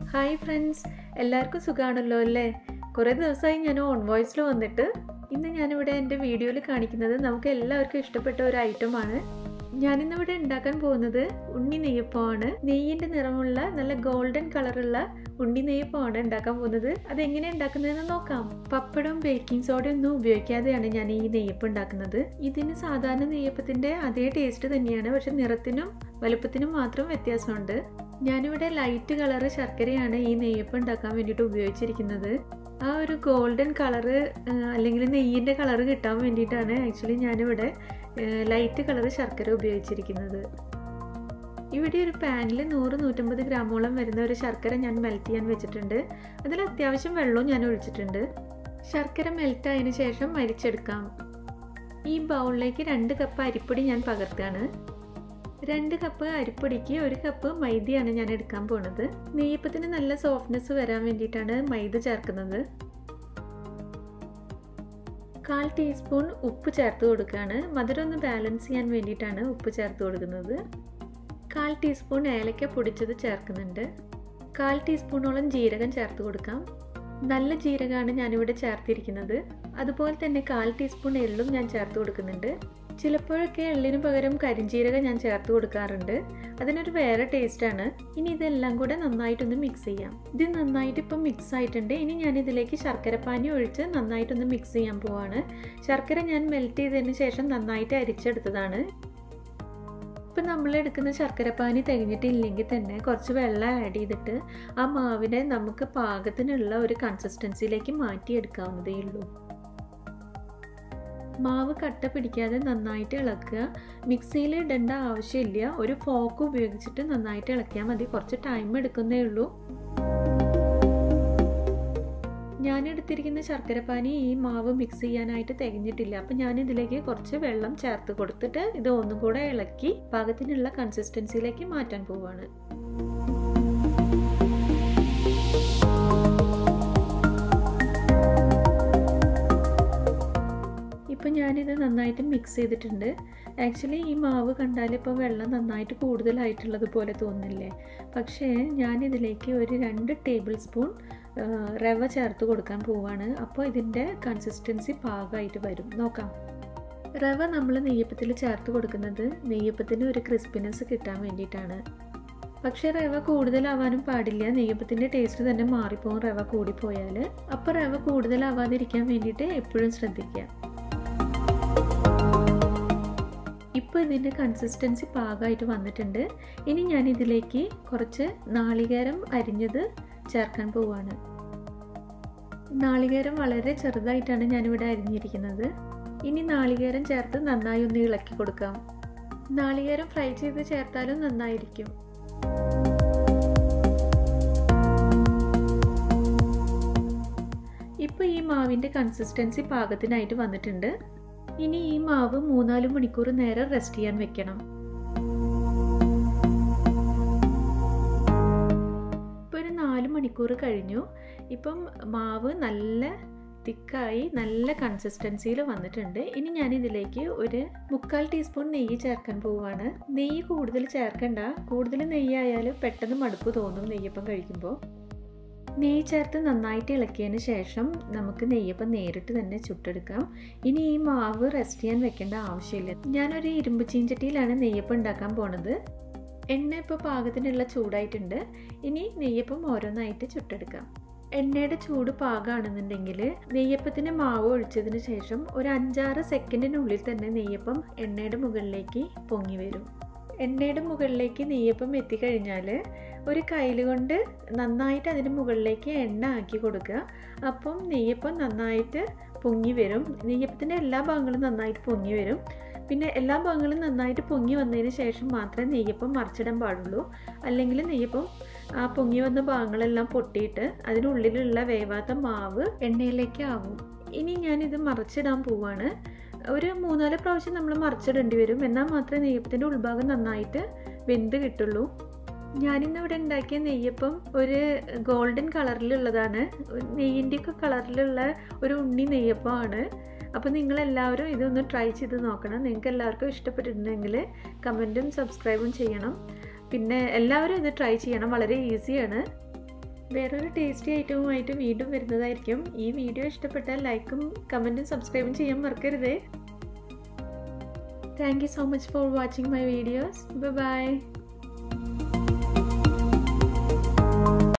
hi friends എല്ലാവർക്കും സുഖമാണല്ലോ അല്ലേ കുറേ ദിവസമായി ഞാൻ ഓൺ വോയിസിൽ വന്നിട്ട് ഇന്ന് ഞാനിവിടെ എൻ്റെ വീഡിയോയിൽ കാണിക്കുന്നത് നമുക്ക് എല്ലാവർക്കും ഇഷ്ടപ്പെട്ട ഒരു ഐറ്റമാണ് ഞാനിന്നിവിടെ ഉണ്ടാക്കാൻ പോകുന്നത് ഉണ്ണി നെയ്യപ്പമാണ് നെയ്യിൻ്റെ നിറമുള്ള നല്ല ഗോൾഡൻ കളറുള്ള ഉണ്ണി നെയ്യപ്പമാണ് ഉണ്ടാക്കാൻ പോകുന്നത് അതെങ്ങനെ ഉണ്ടാക്കുന്നതെന്ന് നോക്കാം പപ്പടം ബേക്കിംഗ് സോഡ ഒന്നും ഉപയോഗിക്കാതെയാണ് ഞാൻ ഈ നെയ്യപ്പം ഉണ്ടാക്കുന്നത് ഇതിന് സാധാരണ നെയ്യപ്പത്തിൻ്റെ അതേ ടേസ്റ്റ് തന്നെയാണ് പക്ഷെ നിറത്തിനും വലുപ്പത്തിനും മാത്രം വ്യത്യാസമുണ്ട് ഞാനിവിടെ ലൈറ്റ് കളറ് ശർക്കരയാണ് ഈ നെയ്യപ്പം ഉണ്ടാക്കാൻ വേണ്ടിയിട്ട് ഉപയോഗിച്ചിരിക്കുന്നത് ആ ഒരു ഗോൾഡൻ കളറ് അല്ലെങ്കിൽ നെയ്യിൻ്റെ കളറ് കിട്ടാൻ വേണ്ടിയിട്ടാണ് ആക്ച്വലി ഞാനിവിടെ ലൈറ്റ് കളറ് ശർക്കര ഉപയോഗിച്ചിരിക്കുന്നത് ഇവിടെ ഒരു പാനിൽ നൂറ് നൂറ്റമ്പത് ഗ്രാമോളം വരുന്ന ഒരു ശർക്കര ഞാൻ മെൽറ്റ് ചെയ്യാൻ വെച്ചിട്ടുണ്ട് അതിൽ അത്യാവശ്യം വെള്ളവും ഞാൻ ഒഴിച്ചിട്ടുണ്ട് ശർക്കര മെൽറ്റ് ആയതിനു ശേഷം അരിച്ചെടുക്കാം ഈ ബൗളിലേക്ക് രണ്ട് കപ്പ് അരിപ്പൊടി ഞാൻ പകർത്തുകയാണ് രണ്ട് കപ്പ് അരിപ്പൊടിക്ക് ഒരു കപ്പ് മൈദയാണ് ഞാൻ എടുക്കാൻ പോണത് നെയ്യപ്പത്തിന് നല്ല സോഫ്റ്റ്നെസ് വരാൻ വേണ്ടിയിട്ടാണ് മൈദ ചേർക്കുന്നത് കാൽ ടീസ്പൂൺ ഉപ്പ് ചേർത്ത് കൊടുക്കുകയാണ് മധുരം ഒന്ന് ബാലൻസ് ചെയ്യാൻ വേണ്ടിയിട്ടാണ് ഉപ്പ് ചേർത്ത് കൊടുക്കുന്നത് കാൽ ടീസ്പൂൺ ഏലക്ക പൊടിച്ചത് ചേർക്കുന്നുണ്ട് കാൽ ടീസ്പൂണോളം ജീരകം ചേർത്ത് കൊടുക്കാം നല്ല ജീരകമാണ് ഞാനിവിടെ ചേർത്തിരിക്കുന്നത് അതുപോലെ തന്നെ കാൽ ടീസ്പൂൺ എള്ളും ഞാൻ ചേർത്ത് കൊടുക്കുന്നുണ്ട് ചിലപ്പോഴൊക്കെ എള്ളിന് പകരം കരിഞ്ചീരകം ഞാൻ ചേർത്ത് കൊടുക്കാറുണ്ട് അതിനൊരു വേറെ ടേസ്റ്റാണ് ഇനി ഇതെല്ലാം കൂടെ നന്നായിട്ടൊന്ന് മിക്സ് ചെയ്യാം ഇത് നന്നായിട്ട് ഇപ്പം മിക്സ് ആയിട്ടുണ്ട് ഇനി ഞാൻ ഇതിലേക്ക് ശർക്കരപ്പാനി ഒഴിച്ച് നന്നായിട്ടൊന്ന് മിക്സ് ചെയ്യാൻ പോവാണ് ശർക്കര ഞാൻ മെൽറ്റ് ചെയ്തതിന് ശേഷം നന്നായിട്ട് അരിച്ചെടുത്തതാണ് ഇപ്പം നമ്മൾ എടുക്കുന്ന ശർക്കരപ്പാനി തികഞ്ഞിട്ടില്ലെങ്കിൽ തന്നെ കുറച്ച് വെള്ളം ആഡ് ചെയ്തിട്ട് ആ മാവിനെ നമുക്ക് പാകത്തിനുള്ള ഒരു കൺസിസ്റ്റൻസിയിലേക്ക് മാറ്റിയെടുക്കാവുന്നതേ ഉള്ളൂ മാവ് കട്ട പിടിക്കാതെ നന്നായിട്ട് ഇളക്കുക മിക്സിയിൽ ഇടേണ്ട ആവശ്യമില്ല ഒരു ഫോക്ക് ഉപയോഗിച്ചിട്ട് നന്നായിട്ട് ഇളക്കിയാൽ മതി കുറച്ച് ടൈം എടുക്കുന്നേ ഉള്ളൂ ഞാൻ എടുത്തിരിക്കുന്ന ശർക്കരപ്പാനി ഈ മാവ് മിക്സ് ചെയ്യാനായിട്ട് തികഞ്ഞിട്ടില്ല അപ്പം ഞാൻ ഇതിലേക്ക് കുറച്ച് വെള്ളം ചേർത്ത് കൊടുത്തിട്ട് ഇത് ഒന്നും കൂടെ ഇളക്കി പാകത്തിനുള്ള കൺസിസ്റ്റൻസിയിലേക്ക് മാറ്റാൻ പോവുകയാണ് ഇപ്പം ഞാനിത് നന്നായിട്ട് മിക്സ് ചെയ്തിട്ടുണ്ട് ആക്ച്വലി ഈ മാവ് കണ്ടാൽ ഇപ്പോൾ വെള്ളം നന്നായിട്ട് കൂടുതലായിട്ടുള്ളത് പോലെ തോന്നില്ലേ പക്ഷേ ഞാനിതിലേക്ക് ഒരു രണ്ട് ടേബിൾ സ്പൂൺ റവ ചേർത്ത് കൊടുക്കാൻ പോവാണ് അപ്പോൾ ഇതിൻ്റെ കൺസിസ്റ്റൻസി പാകമായിട്ട് വരും നോക്കാം റവ നമ്മൾ നെയ്യപ്പത്തിൽ ചേർത്ത് കൊടുക്കുന്നത് നെയ്യപ്പത്തിന് ഒരു ക്രിസ്പിനെസ് കിട്ടാൻ വേണ്ടിയിട്ടാണ് പക്ഷേ റവ കൂടുതലാവാനും പാടില്ല നെയ്യപ്പത്തിൻ്റെ ടേസ്റ്റ് തന്നെ മാറിപ്പോകും റവ കൂടിപ്പോയാൽ അപ്പോൾ റവ കൂടുതലാവാതിരിക്കാൻ വേണ്ടിയിട്ട് എപ്പോഴും ശ്രദ്ധിക്കുക ഇപ്പോൾ ഇതിൻ്റെ കൺസിസ്റ്റൻസി പാകമായിട്ട് വന്നിട്ടുണ്ട് ഇനി ഞാൻ ഇതിലേക്ക് കുറച്ച് നാളികേരം അരിഞ്ഞത് ചേർക്കാൻ പോവാണ് നാളികേരം വളരെ ചെറുതായിട്ടാണ് ഞാനിവിടെ അരിഞ്ഞിരിക്കുന്നത് ഇനി നാളികേരം ചേർത്ത് നന്നായി ഒന്ന് ഇളക്കി കൊടുക്കാം നാളികേരം ഫ്രൈ ചെയ്ത് ചേർത്താലും നന്നായിരിക്കും ഇപ്പോൾ ഈ മാവിൻ്റെ കൺസിസ്റ്റൻസി പാകത്തിനായിട്ട് വന്നിട്ടുണ്ട് ഇനി ഈ മാവ് മൂന്നാല് മണിക്കൂർ നേരം റെസ്റ്റ് ചെയ്യാൻ വെക്കണം ഇപ്പോൾ ഒരു നാല് മണിക്കൂർ കഴിഞ്ഞു ഇപ്പം മാവ് നല്ല തിക്കായി നല്ല കൺസിസ്റ്റൻസിയിൽ വന്നിട്ടുണ്ട് ഇനി ഞാൻ ഇതിലേക്ക് ഒരു മുക്കാൽ ടീസ്പൂൺ നെയ്യ് ചേർക്കാൻ പോവുകയാണ് നെയ്യ് കൂടുതൽ ചേർക്കണ്ട കൂടുതൽ നെയ്യായാൽ പെട്ടെന്ന് മടുപ്പ് തോന്നും നെയ്യപ്പം കഴിക്കുമ്പോൾ നെയ്യ് ചേർത്ത് നന്നായിട്ട് ഇളക്കിയതിന് ശേഷം നമുക്ക് നെയ്യപ്പം നേരിട്ട് തന്നെ ചുട്ടെടുക്കാം ഇനി ഈ മാവ് റെസ്റ്റ് ചെയ്യാൻ വെക്കേണ്ട ആവശ്യമില്ല ഞാനൊരു ഇരുമ്പ് ചീഞ്ചട്ടിയിലാണ് നെയ്യപ്പം ഉണ്ടാക്കാൻ പോണത് എണ്ണ ഇപ്പോൾ പാകത്തിനുള്ള ചൂടായിട്ടുണ്ട് ഇനി നെയ്യപ്പം ഓരോന്നായിട്ട് ചുട്ടെടുക്കാം എണ്ണയുടെ ചൂട് പാകമാണെന്നുണ്ടെങ്കിൽ നെയ്യപ്പത്തിന് മാവ് ഒഴിച്ചതിന് ശേഷം ഒരു അഞ്ചാറ് സെക്കൻഡിനുള്ളിൽ തന്നെ നെയ്യപ്പം എണ്ണയുടെ മുകളിലേക്ക് പൊങ്ങി വരും എണ്ണയുടെ മുകളിലേക്ക് നെയ്യപ്പം എത്തിക്കഴിഞ്ഞാൽ ഒരു കയ്യിൽ കൊണ്ട് നന്നായിട്ട് അതിന് മുകളിലേക്ക് എണ്ണ ആക്കി കൊടുക്കുക അപ്പം നെയ്യപ്പം നന്നായിട്ട് പൊങ്ങി വരും നെയ്യപ്പത്തിൻ്റെ എല്ലാ ഭാഗങ്ങളും നന്നായിട്ട് പൊങ്ങി വരും പിന്നെ എല്ലാ ഭാഗങ്ങളും നന്നായിട്ട് പൊങ്ങി വന്നതിന് ശേഷം മാത്രമേ നെയ്യപ്പം മറിച്ചിടാൻ പാടുള്ളൂ അല്ലെങ്കിൽ നെയ്യപ്പം ആ പൊങ്ങി വന്ന ഭാഗങ്ങളെല്ലാം പൊട്ടിയിട്ട് അതിനുള്ളിലുള്ള വേവാത്ത മാവ് എണ്ണയിലേക്ക് ആവും ഇനി ഞാനിത് മറിച്ചിടാൻ പോവാണ് ഒരു മൂന്നാല് പ്രാവശ്യം നമ്മൾ മറിച്ചിടേണ്ടി വരും എന്നാൽ മാത്രമേ നെയ്യപ്പത്തിൻ്റെ ഉൾഭാഗം നന്നായിട്ട് വെന്ത് കിട്ടുള്ളൂ ഞാനിന്ന് ഇവിടെ ഉണ്ടാക്കിയ നെയ്യപ്പം ഒരു ഗോൾഡൻ കളറിലുള്ളതാണ് നെയ്യിൻ്റെയൊക്കെ കളറിലുള്ള ഒരു ഉണ്ണി നെയ്യപ്പമാണ് അപ്പോൾ നിങ്ങളെല്ലാവരും ഇതൊന്ന് ട്രൈ ചെയ്ത് നോക്കണം നിങ്ങൾക്ക് എല്ലാവർക്കും ഇഷ്ടപ്പെട്ടിട്ടുണ്ടെങ്കിൽ കമൻറ്റും സബ്സ്ക്രൈബും ചെയ്യണം പിന്നെ എല്ലാവരും ഇത് ട്രൈ ചെയ്യണം വളരെ ഈസിയാണ് വേറൊരു ടേസ്റ്റി ഐറ്റവുമായിട്ട് വീണ്ടും വരുന്നതായിരിക്കും ഈ വീഡിയോ ഇഷ്ടപ്പെട്ടാൽ ലൈക്കും കമൻറ്റും സബ്സ്ക്രൈബും ചെയ്യാൻ മറക്കരുതേ thank you so much for watching my videos by